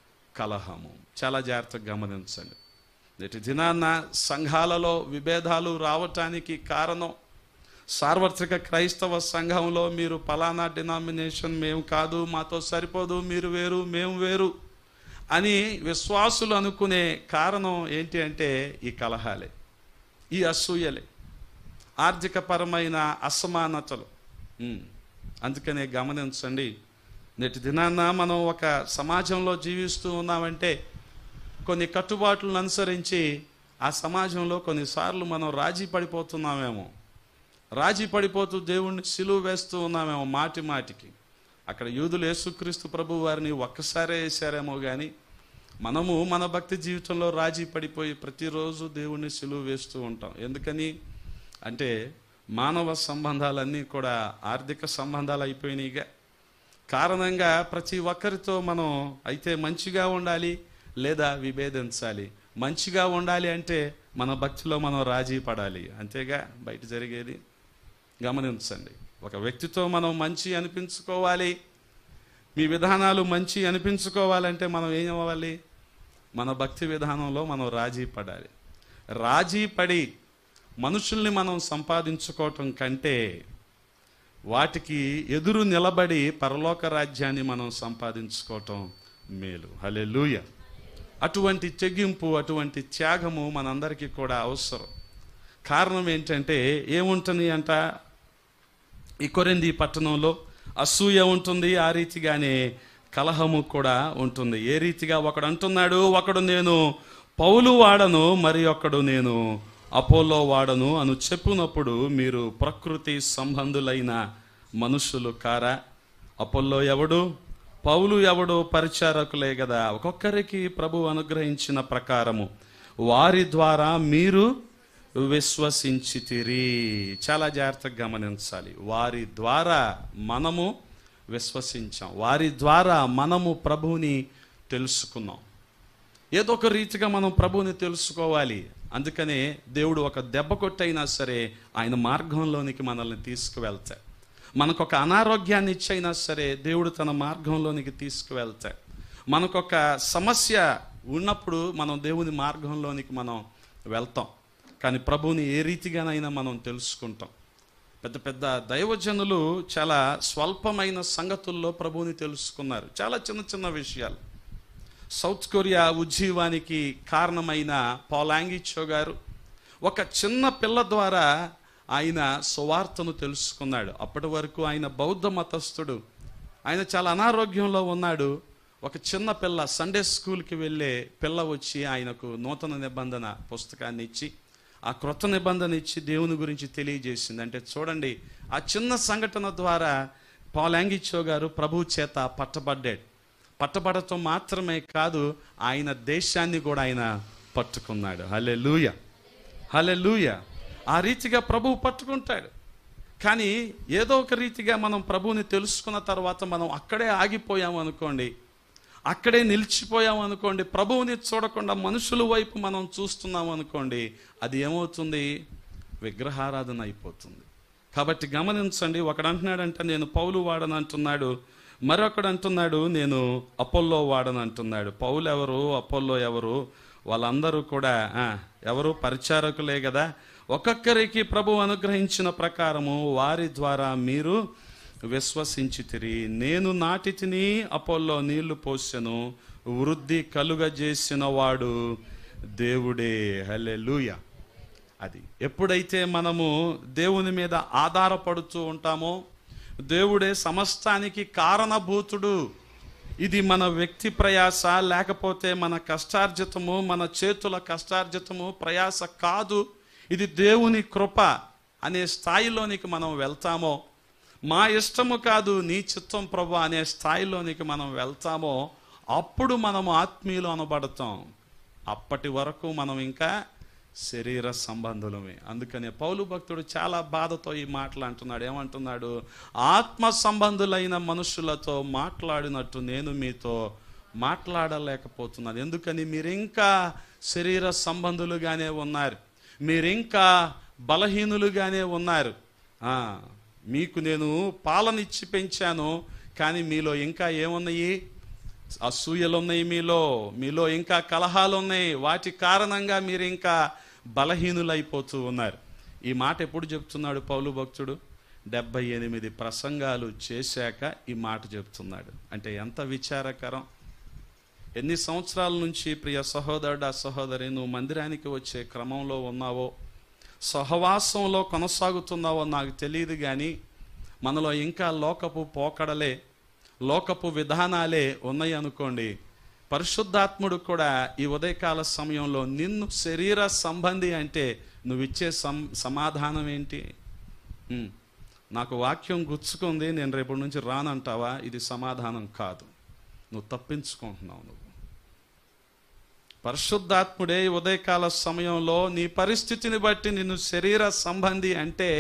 Speaker 1: కలహము చాలా జాగ్రత్తగా గమనించండి నేటి దినాన్న సంఘాలలో విభేదాలు రావటానికి కారణం సార్వత్రిక క్రైస్తవ సంఘంలో మీరు పలానా డినామినేషన్ మేము కాదు మాతో సరిపోదు మీరు వేరు మేము వేరు అని విశ్వాసులు అనుకునే కారణం ఏంటి అంటే ఈ కలహాలే ఈ అసూయలే ఆర్థికపరమైన అసమానతలు ఉమ్. అందుకనే గమనించండి నేటి దినాన్న మనం ఒక సమాజంలో జీవిస్తూ ఉన్నామంటే కొన్ని కట్టుబాట్లను అనుసరించి ఆ సమాజంలో కొన్నిసార్లు మనం రాజీ పడిపోతున్నామేమో రాజీ పడిపోతూ దేవుణ్ణి సిలువ వేస్తూ ఉన్నామేమో మాటి మాటికి అక్కడ యూదులు యేసుక్రీస్తు ప్రభు వారిని ఒక్కసారే వేశారేమో కానీ మనము మన భక్తి జీవితంలో రాజీ పడిపోయి ప్రతిరోజు దేవుణ్ణి సిలువ వేస్తూ ఉంటాం ఎందుకని అంటే మానవ సంబంధాలన్నీ కూడా ఆర్థిక సంబంధాలు అయిపోయినాయిగా కారణంగా ప్రతి ఒక్కరితో మనం అయితే మంచిగా ఉండాలి లేదా విభేదించాలి మంచిగా ఉండాలి అంటే మన భక్తిలో మనం రాజీ పడాలి అంతేగా బయట జరిగేది గమనించండి ఒక వ్యక్తితో మనం మంచి అనిపించుకోవాలి మీ విధానాలు మంచి అనిపించుకోవాలంటే మనం ఏం అవ్వాలి మన భక్తి విధానంలో మనం రాజీ పడాలి రాజీ పడి మనుషుల్ని మనం సంపాదించుకోవటం కంటే వాటికి ఎదురు నిలబడి పరలోక రాజ్యాన్ని మనం సంపాదించుకోవటం మేలు హలెలూయ అటువంటి తెగింపు అటువంటి త్యాగము మనందరికీ కూడా అవసరం కారణం ఏంటంటే ఏముంటుంది అంట ఈ కొరింది పట్టణంలో అసూయ ఉంటుంది ఆ రీతిగానే కలహము కూడా ఉంటుంది ఏ రీతిగా ఒకడు అంటున్నాడు ఒకడు నేను పౌలు వాడను మరి ఒకడు నేను అపోలో వాడను అను చెప్పునప్పుడు మీరు ప్రకృతి సంబంధులైన మనుషులు కారా అపోల్లో ఎవడు పౌలు ఎవడు పరిచారకులే కదా ఒక్కొక్కరికి ప్రభు అనుగ్రహించిన ప్రకారము వారి ద్వారా మీరు విశ్వసించితిరి చాలా జాగ్రత్తగా గమనించాలి వారి ద్వారా మనము విశ్వసించాం వారి ద్వారా మనము ప్రభువుని తెలుసుకున్నాం ఏదో ఒక రీతిగా మనం ప్రభువుని తెలుసుకోవాలి అందుకనే దేవుడు ఒక దెబ్బ కొట్టైనా సరే ఆయన మార్గంలోనికి మనల్ని తీసుకువెళ్తాడు మనకు ఒక అనారోగ్యాన్ని ఇచ్చైనా సరే దేవుడు తన మార్గంలోనికి తీసుకువెళ్తాడు మనకొక సమస్య ఉన్నప్పుడు మనం దేవుని మార్గంలోనికి మనం వెళ్తాం కానీ ప్రభువుని ఏ రీతిగానైనా మనం తెలుసుకుంటాం పెద్ద పెద్ద దైవజనులు చాలా స్వల్పమైన సంగతుల్లో ప్రభువుని తెలుసుకున్నారు చాలా చిన్న చిన్న విషయాలు సౌత్ కొరియా ఉజ్జీవానికి కారణమైన పాలాంగిచో గారు ఒక చిన్న పిల్ల ద్వారా ఆయన సువార్తను తెలుసుకున్నాడు అప్పటి వరకు ఆయన బౌద్ధ మతస్థుడు ఆయన చాలా అనారోగ్యంలో ఉన్నాడు ఒక చిన్న పిల్ల సండే స్కూల్కి వెళ్ళే పిల్ల వచ్చి ఆయనకు నూతన నిబంధన పుస్తకాన్ని ఇచ్చి ఆ క్రొత్త నిబంధన ఇచ్చి దేవుని గురించి తెలియజేసింది అంటే చూడండి ఆ చిన్న సంఘటన ద్వారా పాలాంగిచో గారు ప్రభు చేత పట్టబడ్డాడు పట్టబడటం మాత్రమే కాదు ఆయన దేశాన్ని కూడా ఆయన పట్టుకున్నాడు హలే లూయ హలే లూయ ఆ రీతిగా ప్రభువు పట్టుకుంటాడు కానీ ఏదో ఒక రీతిగా మనం ప్రభువుని తెలుసుకున్న తర్వాత మనం అక్కడే ఆగిపోయాం అనుకోండి అక్కడే నిలిచిపోయాం అనుకోండి ప్రభువుని చూడకుండా మనుషుల వైపు మనం చూస్తున్నాం అనుకోండి అది ఏమవుతుంది విగ్రహారాధన అయిపోతుంది కాబట్టి గమనించండి ఒకడు అంటున్నాడంటే నేను పౌలు వాడని అంటున్నాడు మరొకడు అంటున్నాడు నేను అపోల్లో వాడని అంటున్నాడు పౌలు ఎవరు అపోల్లో ఎవరు వాళ్ళందరూ కూడా ఆ, ఎవరు పరిచారకులే కదా ఒక్కొక్కరికి ప్రభు అనుగ్రహించిన ప్రకారము వారి ద్వారా మీరు విశ్వసించితిరి నేను నాటి తిని అపోల్లో నీళ్లు పోసెను వృద్ధి కలుగజేసిన వాడు దేవుడే హల్లెలూయా అది ఎప్పుడైతే మనము దేవుని మీద ఆధారపడుతూ ఉంటామో దేవుడే సమస్తానికి కారణభూతుడు ఇది మన వ్యక్తి ప్రయాస లేకపోతే మన కష్టార్జితము మన చేతుల కష్టార్జితము ప్రయాస కాదు ఇది దేవుని కృప అనే స్థాయిలోనికి మనం వెళ్తామో మా ఇష్టము కాదు నీ చిత్తం ప్రభు అనే స్థాయిలోనికి మనం వెళ్తామో అప్పుడు మనం ఆత్మీయులు అనబడతాం అప్పటి వరకు మనం ఇంకా శరీర సంబంధులమే అందుకనే పౌలు భక్తుడు చాలా బాధతో ఈ మాటలు అంటున్నాడు ఏమంటున్నాడు ఆత్మ సంబంధులైన మనుషులతో మాట్లాడినట్టు నేను మీతో మాట్లాడలేకపోతున్నాను ఎందుకని మీరు ఇంకా శరీర సంబంధులుగానే ఉన్నారు మీరు ఇంకా బలహీనులుగానే ఉన్నారు ఆ, మీకు నేను పాలనిచ్చి పెంచాను కానీ మీలో ఇంకా ఏమున్నాయి అసూయలు ఉన్నాయి మీలో మీలో ఇంకా కలహాలు ఉన్నాయి వాటి కారణంగా మీరు ఇంకా బలహీనులైపోతూ ఉన్నారు ఈ మాట ఎప్పుడు చెప్తున్నాడు పౌలు భక్తుడు డెబ్బై ఎనిమిది ప్రసంగాలు చేశాక ఈ మాట చెప్తున్నాడు అంటే ఎంత విచారకరం ఎన్ని సంవత్సరాల నుంచి ప్రియ సహోదరుడు ఆ సహోదరి నువ్వు మందిరానికి వచ్చే క్రమంలో ఉన్నావో సహవాసంలో కొనసాగుతున్నావో నాకు తెలియదు కానీ మనలో ఇంకా లోకపు పోకడలే లోకపు విధానాలే ఉన్నాయి అనుకోండి పరిశుద్ధాత్ముడు కూడా ఈ ఉదయకాల సమయంలో నిన్ను శరీర సంబంధి అంటే నువ్వు ఇచ్చే సం సమాధానం ఏంటి ఉమ్, నాకు వాక్యం గుచ్చుకుంది నేను రేపటి నుంచి రానంటావా ఇది సమాధానం కాదు నువ్వు తప్పించుకుంటున్నావు నువ్వు పరిశుద్ధాత్ముడే ఈ ఉదయకాల సమయంలో నీ పరిస్థితిని బట్టి నిన్ను శరీర సంబంధి అంటే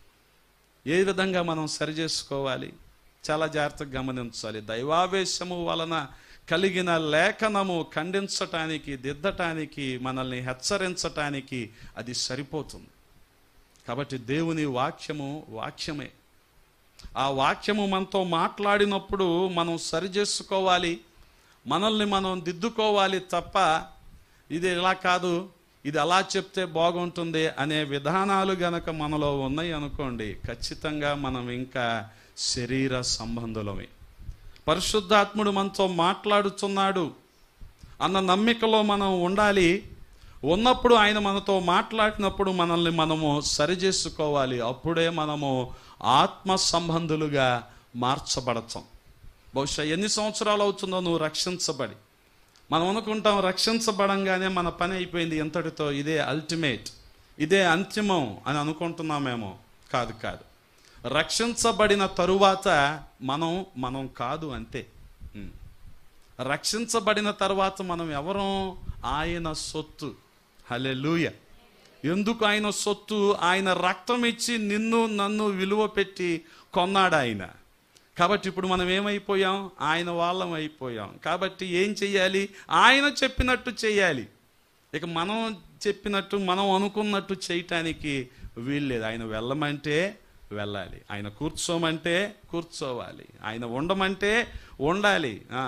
Speaker 1: ఏ విధంగా మనం సరి చేసుకోవాలి చాలా జాగ్రత్తగా గమనించాలి దైవావేశము వలన కలిగిన లేఖనము ఖండించటానికి దిద్దటానికి మనల్ని హెచ్చరించటానికి అది సరిపోతుంది కాబట్టి దేవుని వాక్యము వాక్యమే ఆ వాక్యము మనతో మాట్లాడినప్పుడు మనం సరి చేసుకోవాలి మనల్ని మనం దిద్దుకోవాలి తప్ప ఇది ఇలా కాదు ఇది అలా చెప్తే బాగుంటుంది అనే విధానాలు గనక మనలో ఉన్నాయి అనుకోండి ఖచ్చితంగా మనం ఇంకా శరీర సంబంధులమే పరిశుద్ధాత్ముడు మనతో మాట్లాడుతున్నాడు అన్న నమ్మికలో మనం ఉండాలి ఉన్నప్పుడు ఆయన మనతో మాట్లాడినప్పుడు మనల్ని మనము సరిచేసుకోవాలి అప్పుడే మనము ఆత్మ సంబంధులుగా మార్చబడతాం బహుశా ఎన్ని సంవత్సరాలు అవుతుందో నువ్వు రక్షించబడి మనం అనుకుంటాం రక్షించబడంగానే మన పని అయిపోయింది ఎంతటితో ఇదే అల్టిమేట్ ఇదే అంతిమం అని అనుకుంటున్నామేమో కాదు కాదు రక్షించబడిన తరువాత మనం మనం కాదు అంతే ఉం. రక్షించబడిన తర్వాత మనం ఎవరం ఆయన సొత్తు హలెలూయ ఎందుకు ఆయన సొత్తు ఆయన రక్తం ఇచ్చి నిన్ను నన్ను విలువ పెట్టి కొన్నాడు ఆయన కాబట్టి ఇప్పుడు మనం ఏమైపోయాం ఆయన వాళ్ళం అయిపోయాం కాబట్టి ఏం చెయ్యాలి ఆయన చెప్పినట్టు చేయాలి ఇక మనం చెప్పినట్టు మనం అనుకున్నట్టు చేయటానికి వీల్లేదు ఆయన వెళ్ళమంటే వెళ్ళాలి ఆయన కూర్చోమంటే కూర్చోవాలి ఆయన ఉండమంటే ఉండాలి ఆ,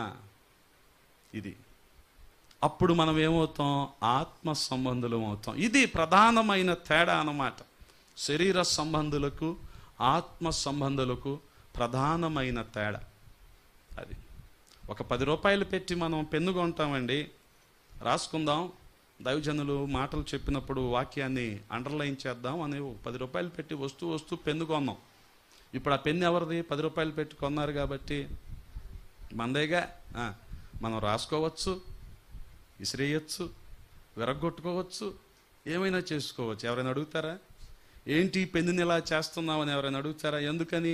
Speaker 1: ఇది అప్పుడు మనం ఏమవుతాం ఆత్మ సంబంధులం అవుతాం ఇది ప్రధానమైన తేడా అన్నమాట శరీర సంబంధులకు ఆత్మ సంబంధులకు ప్రధానమైన తేడా అది ఒక పది రూపాయలు పెట్టి మనం పెన్ను కొంటామండి రాసుకుందాం దైవజనులు మాటలు చెప్పినప్పుడు వాక్యాన్ని అండర్లైన్ చేద్దాం అని ఒక పది రూపాయలు పెట్టి వస్తూ వస్తూ పెన్ను కొన్నాం ఇప్పుడు ఆ పెన్ను ఎవరిది పది రూపాయలు పెట్టి కొన్నారు కాబట్టి మందేగా ఆ, మనం రాసుకోవచ్చు విసిరేయచ్చు విరగొట్టుకోవచ్చు ఏమైనా చేసుకోవచ్చు ఎవరైనా అడుగుతారా ఏంటి ఈ పెన్నుని ఇలా చేస్తున్నామని ఎవరైనా అడుగుతారా ఎందుకని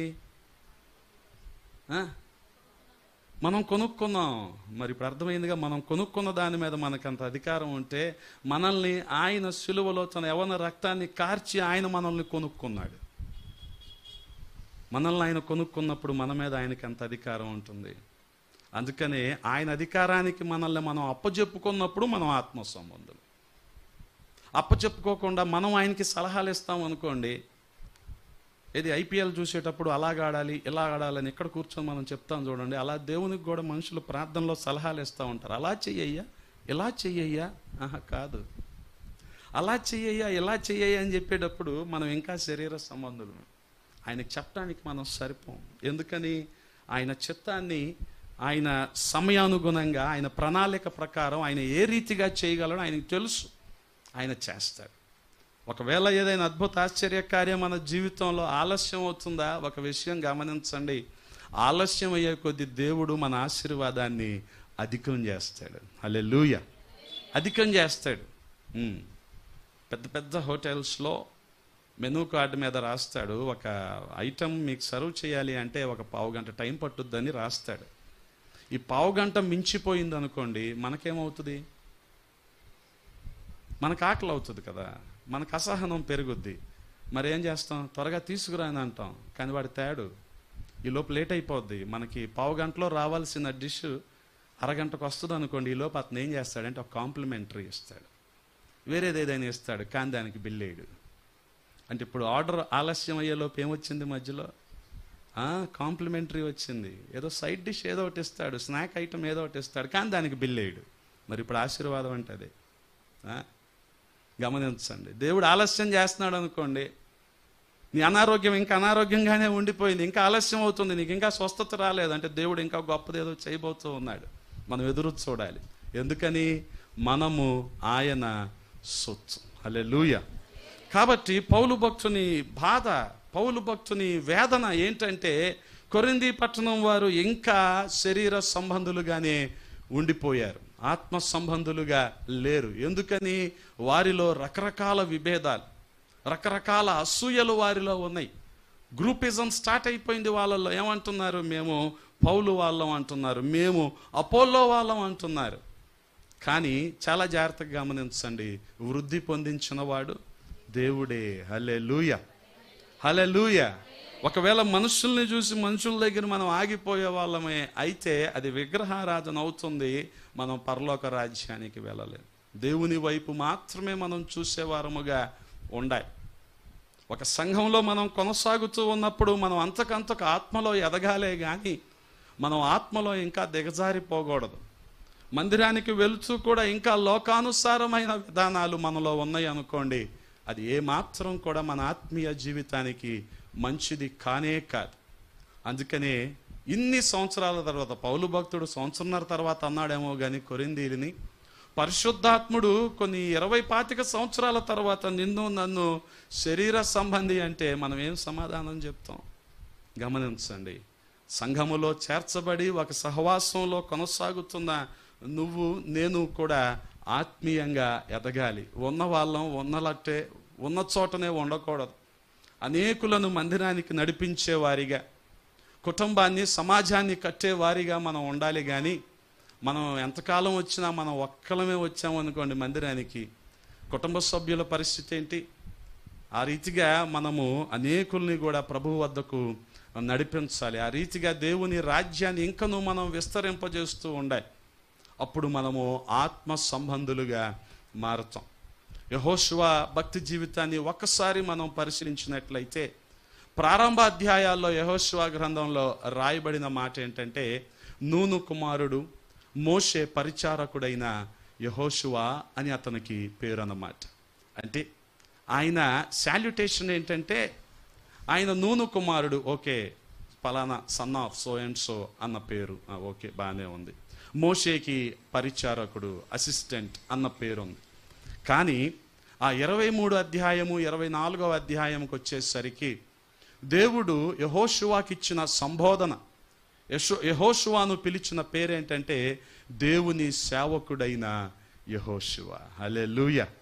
Speaker 1: ఆ? మనం కొనుక్కున్నాం మరి ఇప్పుడు అర్థమైందిగా మనం కొనుక్కున్న దాని మీద మనకంత అధికారం ఉంటే మనల్ని ఆయన సులువలో తన యవన రక్తాన్ని కార్చి ఆయన మనల్ని కొనుక్కున్నాడు మనల్ని ఆయన కొనుక్కున్నప్పుడు మన మీద ఆయనకి అంత అధికారం ఉంటుంది అందుకనే ఆయన అధికారానికి మనల్ని మనం అప్పచెప్పుకున్నప్పుడు మనం ఆత్మ సంబంధులు అప్పచెప్పుకోకుండా మనం ఆయనకి సలహాలు ఇస్తాం అనుకోండి ఇది ఐపీఎల్ చూసేటప్పుడు అలాగ ఆడాలి ఇలా ఆడాలని ఎక్కడ కూర్చొని మనం చెప్తాం చూడండి అలా దేవునికి కూడా మనుషులు ప్రార్థనలో సలహాలు ఇస్తూ ఉంటారు అలా చెయ్యయ్యా ఇలా చెయ్యయ్యా ఆహా కాదు అలా చెయ్యయ్యా ఇలా చెయ్యయ్యా అని చెప్పేటప్పుడు మనం ఇంకా శరీర సంబంధులు ఆయనకి చెప్పడానికి మనం సరిపోం ఎందుకని ఆయన చిత్తాన్ని ఆయన సమయానుగుణంగా ఆయన ప్రణాళిక ప్రకారం ఆయన ఏ రీతిగా చేయగలడో ఆయనకు తెలుసు ఆయన చేస్తాడు ఒకవేళ ఏదైనా అద్భుత ఆశ్చర్య కార్యం మన జీవితంలో ఆలస్యం అవుతుందా ఒక విషయం గమనించండి ఆలస్యం అయ్యే కొద్ది దేవుడు మన ఆశీర్వాదాన్ని అధికం చేస్తాడు అలే అధికం చేస్తాడు ఉమ్. పెద్ద పెద్ద హోటల్స్లో మెనూ కార్డు మీద రాస్తాడు ఒక ఐటెం మీకు సర్వ్ చేయాలి అంటే ఒక పావు గంట టైం పట్టుద్దని రాస్తాడు ఈ పావు గంట మించిపోయింది అనుకోండి మనకేమవుతుంది మనకు ఆకలి అవుతుంది కదా మనకు అసహనం పెరుగుద్ది మరి ఏం చేస్తాం త్వరగా తీసుకురా అని అంటాం కానీ వాడి తేడు ఈ లోపు లేట్ అయిపోద్ది మనకి పావు గంటలో రావాల్సిన డిష్ అరగంటకు వస్తుంది అనుకోండి ఈ లోపు అతను ఏం చేస్తాడంటే ఒక కాంప్లిమెంటరీ ఇస్తాడు వేరేది ఏదైనా ఇస్తాడు కానీ దానికి బిల్ వేయడు అంటే ఇప్పుడు ఆర్డర్ ఆలస్యం అయ్యే లోపు ఏమొచ్చింది మధ్యలో కాంప్లిమెంటరీ వచ్చింది ఏదో సైడ్ డిష్ ఏదో ఒకటి ఇస్తాడు స్నాక్ ఐటమ్ ఏదో ఒకటి ఇస్తాడు కానీ దానికి బిల్ వేయడు మరి ఇప్పుడు ఆశీర్వాదం అంటే అదే ఆ? గమనించండి దేవుడు ఆలస్యం చేస్తున్నాడు అనుకోండి నీ అనారోగ్యం ఇంకా అనారోగ్యంగానే ఉండిపోయింది ఇంకా ఆలస్యం అవుతుంది నీకు ఇంకా స్వస్థత రాలేదు అంటే దేవుడు ఇంకా గొప్పదేదో చేయబోతూ ఉన్నాడు మనం ఎదురు చూడాలి ఎందుకని మనము ఆయన సొత్తు అలే కాబట్టి పౌలు భక్తుని బాధ పౌలు భక్తుని వేదన ఏంటంటే కొరింది పట్టణం వారు ఇంకా శరీర సంబంధులుగానే ఉండిపోయారు ఆత్మ సంబంధులుగా లేరు ఎందుకని వారిలో రకరకాల విభేదాలు రకరకాల అసూయలు వారిలో ఉన్నాయి గ్రూపిజం స్టార్ట్ అయిపోయింది వాళ్ళల్లో ఏమంటున్నారు మేము పౌలు వాళ్ళం అంటున్నారు మేము అపోలో వాళ్ళం అంటున్నారు కానీ చాలా జాగ్రత్తగా గమనించండి వృద్ధి పొందించిన వాడు దేవుడే హలే లూయ హలే లూయ ఒకవేళ మనుషుల్ని చూసి మనుషుల దగ్గర మనం ఆగిపోయే వాళ్ళమే అయితే అది విగ్రహారాధన అవుతుంది మనం పరలోక రాజ్యానికి వెళ్ళలేం దేవుని వైపు మాత్రమే మనం చూసేవారముగా ఉండాలి ఒక సంఘంలో మనం కొనసాగుతూ ఉన్నప్పుడు మనం అంతకంతకు ఆత్మలో ఎదగాలే కానీ మనం ఆత్మలో ఇంకా దిగజారిపోకూడదు మందిరానికి వెళుతూ కూడా ఇంకా లోకానుసారమైన విధానాలు మనలో ఉన్నాయి అనుకోండి అది ఏ మాత్రం కూడా మన ఆత్మీయ జీవితానికి మంచిది కానే కాదు అందుకనే ఇన్ని సంవత్సరాల తర్వాత పౌలు భక్తుడు సంవత్సరంన్నర తర్వాత అన్నాడేమో కానీ కొరిందీలిని పరిశుద్ధాత్ముడు కొన్ని ఇరవై పాతిక సంవత్సరాల తర్వాత నిన్ను నన్ను శరీర సంబంధి అంటే మనం ఏం సమాధానం చెప్తాం గమనించండి సంఘములో చేర్చబడి ఒక సహవాసంలో కొనసాగుతున్న నువ్వు నేను కూడా ఆత్మీయంగా ఎదగాలి ఉన్న వాళ్ళం ఉన్నలట్టే ఉన్న చోటనే ఉండకూడదు అనేకులను మందిరానికి నడిపించే వారిగా కుటుంబాన్ని సమాజాన్ని కట్టే వారిగా మనం ఉండాలి కానీ మనం ఎంతకాలం వచ్చినా మనం ఒక్కలమే వచ్చామనుకోండి మందిరానికి కుటుంబ సభ్యుల పరిస్థితి ఏంటి ఆ రీతిగా మనము అనేకుల్ని కూడా ప్రభు వద్దకు నడిపించాలి ఆ రీతిగా దేవుని రాజ్యాన్ని ఇంకనూ మనం విస్తరింపజేస్తూ ఉండాలి అప్పుడు మనము ఆత్మ సంబంధులుగా మారుతాం యహోశివ భక్తి జీవితాన్ని ఒక్కసారి మనం పరిశీలించినట్లయితే ప్రారంభ అధ్యాయాల్లో యహోశివ గ్రంథంలో రాయబడిన మాట ఏంటంటే నూను కుమారుడు మోషే పరిచారకుడైన యహోశివ అని అతనికి పేరు అన్నమాట అంటే ఆయన శాల్యుటేషన్ ఏంటంటే ఆయన నూను కుమారుడు ఓకే పలానా son of so and so అన్న పేరు ఆ, ఓకే బాగానే ఉంది మోషేకి పరిచారకుడు అసిస్టెంట్ అన్న పేరు ఉంది కానీ ఆ ఇరవై మూడు అధ్యాయము ఇరవై నాలుగవ అధ్యాయంకి వచ్చేసరికి దేవుడు యహోశువాకి ఇచ్చిన సంబోధన యశో యహోశువాను పిలిచిన పేరేంటంటే దేవుని సేవకుడైన యహోశువ హలే లూయ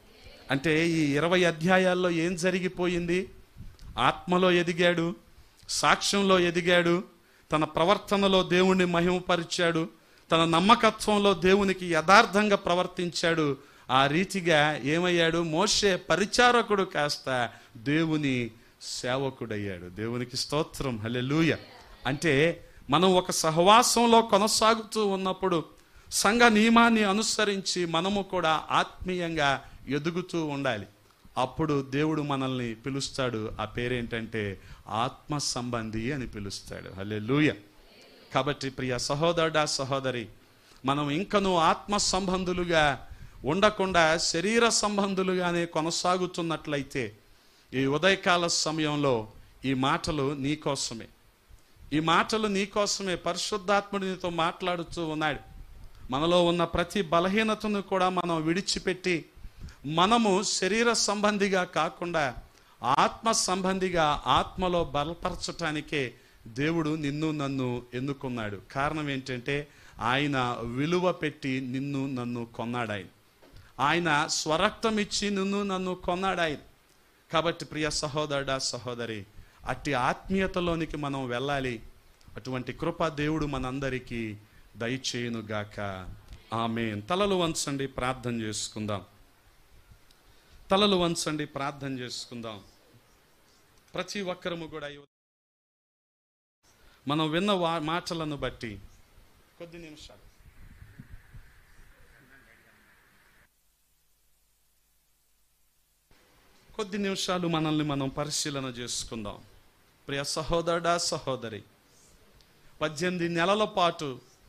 Speaker 1: అంటే ఈ ఇరవై అధ్యాయాల్లో ఏం జరిగిపోయింది ఆత్మలో ఎదిగాడు సాక్ష్యంలో ఎదిగాడు తన ప్రవర్తనలో దేవుణ్ణి మహిమపరిచాడు తన నమ్మకత్వంలో దేవునికి యథార్థంగా ప్రవర్తించాడు ఆ రీతిగా ఏమయ్యాడు మోషే పరిచారకుడు కాస్త దేవుని సేవకుడయ్యాడు దేవునికి స్తోత్రం హల్లెలూయ అంటే మనం ఒక సహవాసంలో కొనసాగుతూ ఉన్నప్పుడు సంఘ నియమాన్ని అనుసరించి మనము కూడా ఆత్మీయంగా ఎదుగుతూ ఉండాలి అప్పుడు దేవుడు మనల్ని పిలుస్తాడు ఆ పేరేంటంటే ఆత్మ సంబంధి అని పిలుస్తాడు హల్లెలూయ కాబట్టి ప్రియ సహోదరుడా సహోదరి మనం ఇంకను ఆత్మ సంబంధులుగా ఉండకుండా శరీర సంబంధులుగానే కొనసాగుతున్నట్లయితే ఈ ఉదయకాల సమయంలో ఈ మాటలు నీకోసమే ఈ మాటలు నీకోసమే పరిశుద్ధాత్ముడు నీతో మాట్లాడుతూ ఉన్నాడు మనలో ఉన్న ప్రతి బలహీనతను కూడా మనం విడిచిపెట్టి మనము శరీర సంబంధిగా కాకుండా ఆత్మ సంబంధిగా ఆత్మలో బలపరచటానికే దేవుడు నిన్ను నన్ను ఎన్నుకున్నాడు కారణం ఏంటంటే ఆయన విలువ పెట్టి నిన్ను నన్ను కొన్నాడు ఆయన ఆయన స్వరక్తం ఇచ్చి నిన్ను నన్ను కొన్నాడు ఆయన కాబట్టి ప్రియ సహోదరుడా సహోదరి అట్టి ఆత్మీయతలోనికి మనం వెళ్ళాలి అటువంటి కృప దేవుడు మనందరికీ దయచేయునుగాక ఆమె తలలు వంచండి ప్రార్థన చేసుకుందాం తలలు వంచండి ప్రార్థన చేసుకుందాం ప్రతి ఒక్కరము కూడా ఈ మనం విన్న వా మాటలను బట్టి కొద్ది నిమిషాలు కొద్ది నిమిషాలు మనల్ని మనం పరిశీలన చేసుకుందాం ప్రియ సహోదరుడా సహోదరి పద్దెనిమిది నెలల పాటు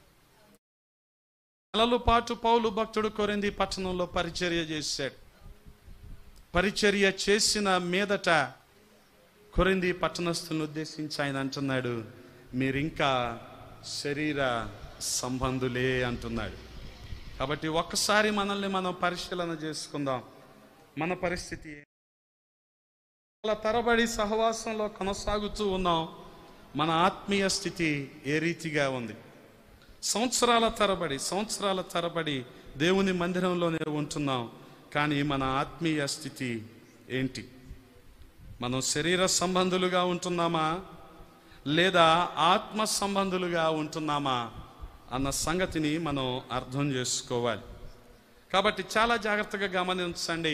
Speaker 1: నెలల పాటు పౌలు భక్తుడు కొరింది పట్టణంలో పరిచర్య చేశాడు పరిచర్య చేసిన మీదట కొరింది పట్టణస్థులను ఉద్దేశించి ఆయన అంటున్నాడు మీరింకా శరీర సంబంధులే అంటున్నాడు కాబట్టి ఒక్కసారి మనల్ని మనం పరిశీలన చేసుకుందాం మన పరిస్థితి ఏంటి? నెలల తరబడి సహవాసంలో కొనసాగుతూ ఉన్నాం మన ఆత్మీయ స్థితి ఏ రీతిగా ఉంది సంవత్సరాల తరబడి సంవత్సరాల తరబడి దేవుని మందిరంలోనే ఉంటున్నాం కానీ మన ఆత్మీయ స్థితి ఏంటి మనం శరీర సంబంధులుగా ఉంటున్నామా లేదా ఆత్మ సంబంధులుగా ఉంటున్నామా అన్న సంగతిని మనం అర్థం చేసుకోవాలి కాబట్టి చాలా జాగ్రత్తగా గమనించండి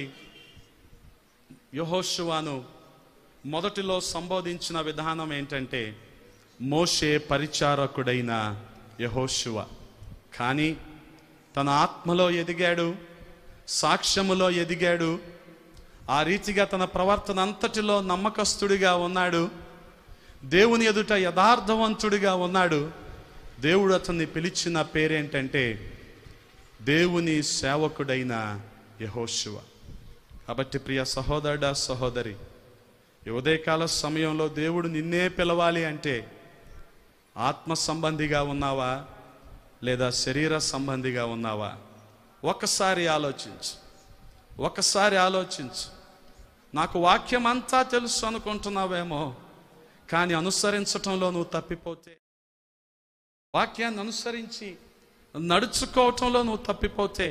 Speaker 1: యహోశువాను మొదటిలో సంబోధించిన విధానం ఏంటంటే మోషే పరిచారకుడైన యహోశువ కానీ తన ఆత్మలో ఎదిగాడు సాక్ష్యములో ఎదిగాడు ఆ రీతిగా తన ప్రవర్తన అంతటిలో నమ్మకస్తుడిగా ఉన్నాడు దేవుని ఎదుట యథార్థవంతుడిగా ఉన్నాడు దేవుడు అతన్ని పిలిచిన పేరేంటంటే దేవుని సేవకుడైన యహోశువ కాబట్టి ప్రియ సహోదరుడా సహోదరి ఈ ఉదయకాల సమయంలో దేవుడు నిన్నే పిలవాలి అంటే ఆత్మ సంబంధిగా ఉన్నావా లేదా శరీర సంబంధిగా ఉన్నావా ఒక్కసారి ఆలోచించు ఒక్కసారి ఆలోచించు నాకు వాక్యం అంతా తెలుసు అనుకుంటున్నావేమో కానీ అనుసరించటంలో నువ్వు తప్పిపోతే వాక్యాన్ని అనుసరించి నడుచుకోవటంలో నువ్వు తప్పిపోతే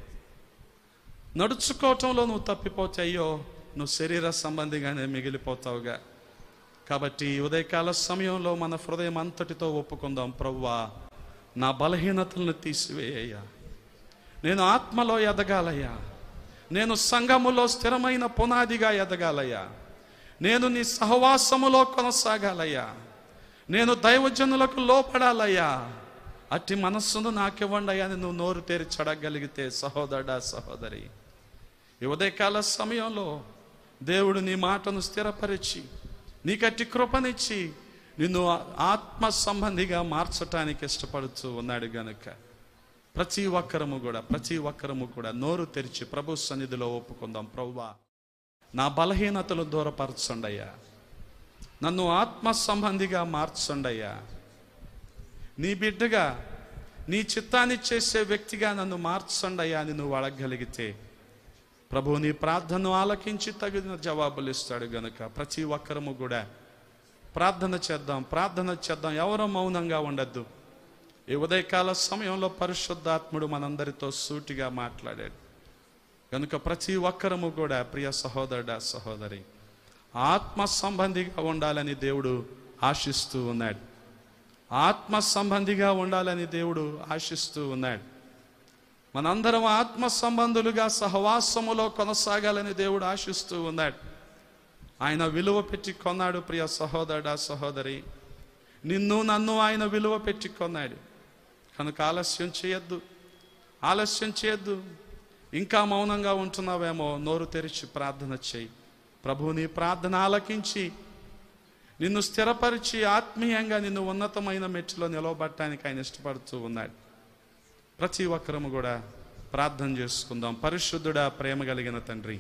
Speaker 1: నడుచుకోవటంలో నువ్వు తప్పిపోతే అయ్యో నువ్వు శరీర సంబంధిగానే మిగిలిపోతావుగా కాబట్టి ఈ ఉదయకాల సమయంలో మన హృదయం అంతటితో ఒప్పుకుందాం ప్రవ్వా నా బలహీనతలను తీసివేయ్యా నేను ఆత్మలో ఎదగాలయ్యా నేను సంఘములో స్థిరమైన పునాదిగా ఎదగాలయ్యా నేను నీ సహవాసములో కొనసాగాలయ్యా నేను దైవజనులకు లోపడాలయ్యా అట్టి మనస్సును నాకివ్వండి అయ్యా అని నువ్వు నోరు తెరిచడగలిగితే సహోదరుడా సహోదరి ఈ ఉదయకాల సమయంలో దేవుడు నీ మాటను స్థిరపరిచి నీకట్టి కృపనిచ్చి నిన్ను ఆత్మ సంబంధిగా మార్చటానికి ఇష్టపడుతూ ఉన్నాడు గనుక ప్రతి ఒక్కరము కూడా ప్రతి ఒక్కరము కూడా నోరు తెరిచి ప్రభు సన్నిధిలో ఒప్పుకుందాం ప్రభువా నా బలహీనతలు దూరపరచండి అయ్యా నన్ను ఆత్మ సంబంధిగా మార్చండి అయ్యా నీ బిడ్డగా నీ చిత్తాన్ని చేసే వ్యక్తిగా నన్ను మార్చండి అయ్యా అని నువ్వు అడగగలిగితే ప్రభు నీ ప్రార్థనను ఆలకించి తగిన జవాబులు ఇస్తాడు గనుక ప్రతి ఒక్కరము కూడా ప్రార్థన చేద్దాం ప్రార్థన చేద్దాం ఎవరో మౌనంగా ఉండద్దు ఈ ఉదయకాల సమయంలో పరిశుద్ధాత్ముడు మనందరితో సూటిగా మాట్లాడాడు కనుక ప్రతి ఒక్కరము కూడా ప్రియ సహోదరుడ సహోదరి ఆత్మ సంబంధిగా ఉండాలని దేవుడు ఆశిస్తూ ఉన్నాడు ఆత్మ సంబంధిగా ఉండాలని దేవుడు ఆశిస్తూ ఉన్నాడు మనందరం ఆత్మ సంబంధులుగా సహవాసములో కొనసాగాలని దేవుడు ఆశిస్తూ ఉన్నాడు ఆయన విలువ పెట్టి కొన్నాడు ప్రియ సహోదరుడా సహోదరి నిన్ను నన్ను ఆయన విలువ పెట్టి కొన్నాడు కనుక ఆలస్యం చేయొద్దు ఆలస్యం చేయొద్దు ఇంకా మౌనంగా ఉంటున్నావేమో నోరు తెరిచి ప్రార్థన చేయి ప్రభు నీ ప్రార్థన ఆలకించి నిన్ను స్థిరపరిచి ఆత్మీయంగా నిన్ను ఉన్నతమైన మెట్టులో నిలవబట్టడానికి ఆయన ఇష్టపడుతూ ఉన్నాడు ప్రతి ఒక్కరము కూడా ప్రార్థన చేసుకుందాం పరిశుద్ధుడా ప్రేమ కలిగిన తండ్రి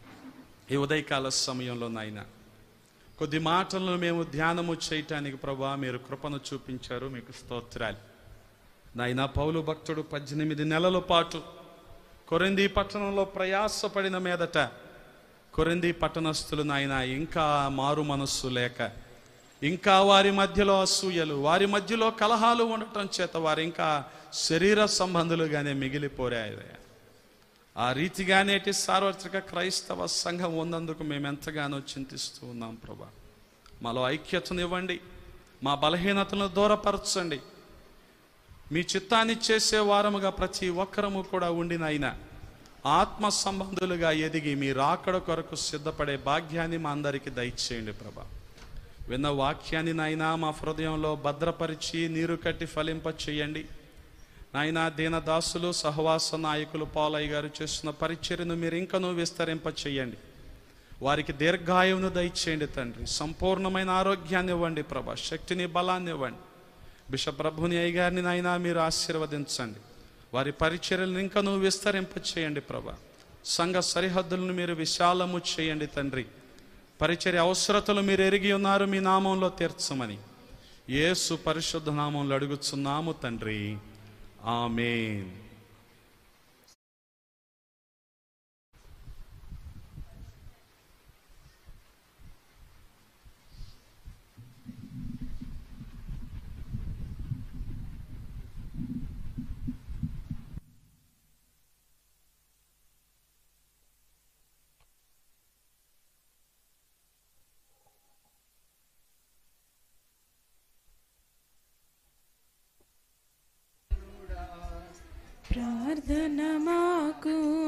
Speaker 1: ఈ ఉదయకాల సమయంలో నాయన కొద్ది మాటలను మేము ధ్యానము చేయటానికి ప్రభా మీరు కృపను చూపించారు మీకు స్తోత్రాలు నాయన పౌలు భక్తుడు పద్దెనిమిది నెలల పాటు కొరింది పట్టణంలో ప్రయాసపడిన మీదట కొరింది పట్టణస్థులు నాయన ఇంకా మారు మనస్సు లేక ఇంకా వారి మధ్యలో అసూయలు వారి మధ్యలో కలహాలు ఉండటం చేత వారు ఇంకా శరీర సంబంధులుగానే మిగిలిపోయారు ఆ రీతిగా నేటి సార్వత్రిక క్రైస్తవ సంఘం ఉన్నందుకు మేము ఎంతగానో చింతిస్తూ ఉన్నాం ప్రభా మాలో ఐక్యతనివ్వండి మా బలహీనతలను దూరపరచండి మీ చిత్తాన్ని చేసే వారముగా ప్రతి ఒక్కరము కూడా ఉండినైనా ఆత్మ సంబంధులుగా ఎదిగి మీ రాకడ కొరకు సిద్ధపడే భాగ్యాన్ని మా అందరికీ దయచేయండి ప్రభా విన్న వాక్యాన్ని నాయనా మా హృదయంలో భద్రపరిచి నీరు కట్టి ఫలింప చేయండి నాయనా దీనదాసులు సహవాస నాయకులు పాలయ్య గారు చేస్తున్న పరిచర్యను మీరు ఇంకనూ విస్తరింప చేయండి వారికి దీర్ఘాయువును దయచేయండి తండ్రి సంపూర్ణమైన ఆరోగ్యాన్ని ఇవ్వండి ప్రభా శక్తిని బలాన్ని ఇవ్వండి బిషప్ ప్రభుని అయ్య గారిని నాయనా మీరు ఆశీర్వదించండి వారి పరిచర్యలను ఇంకనూ విస్తరింప చేయండి ప్రభా సంఘ సరిహద్దులను మీరు విశాలము చేయండి తండ్రి పరిచర్య అవసరతలు మీరు ఎరిగి ఉన్నారు మీ నామంలో తీర్చమని యేసు పరిశుద్ధ నామంలో అడుగుచున్నాము తండ్రి ఆమెన్
Speaker 2: ప్రార్థన మాకు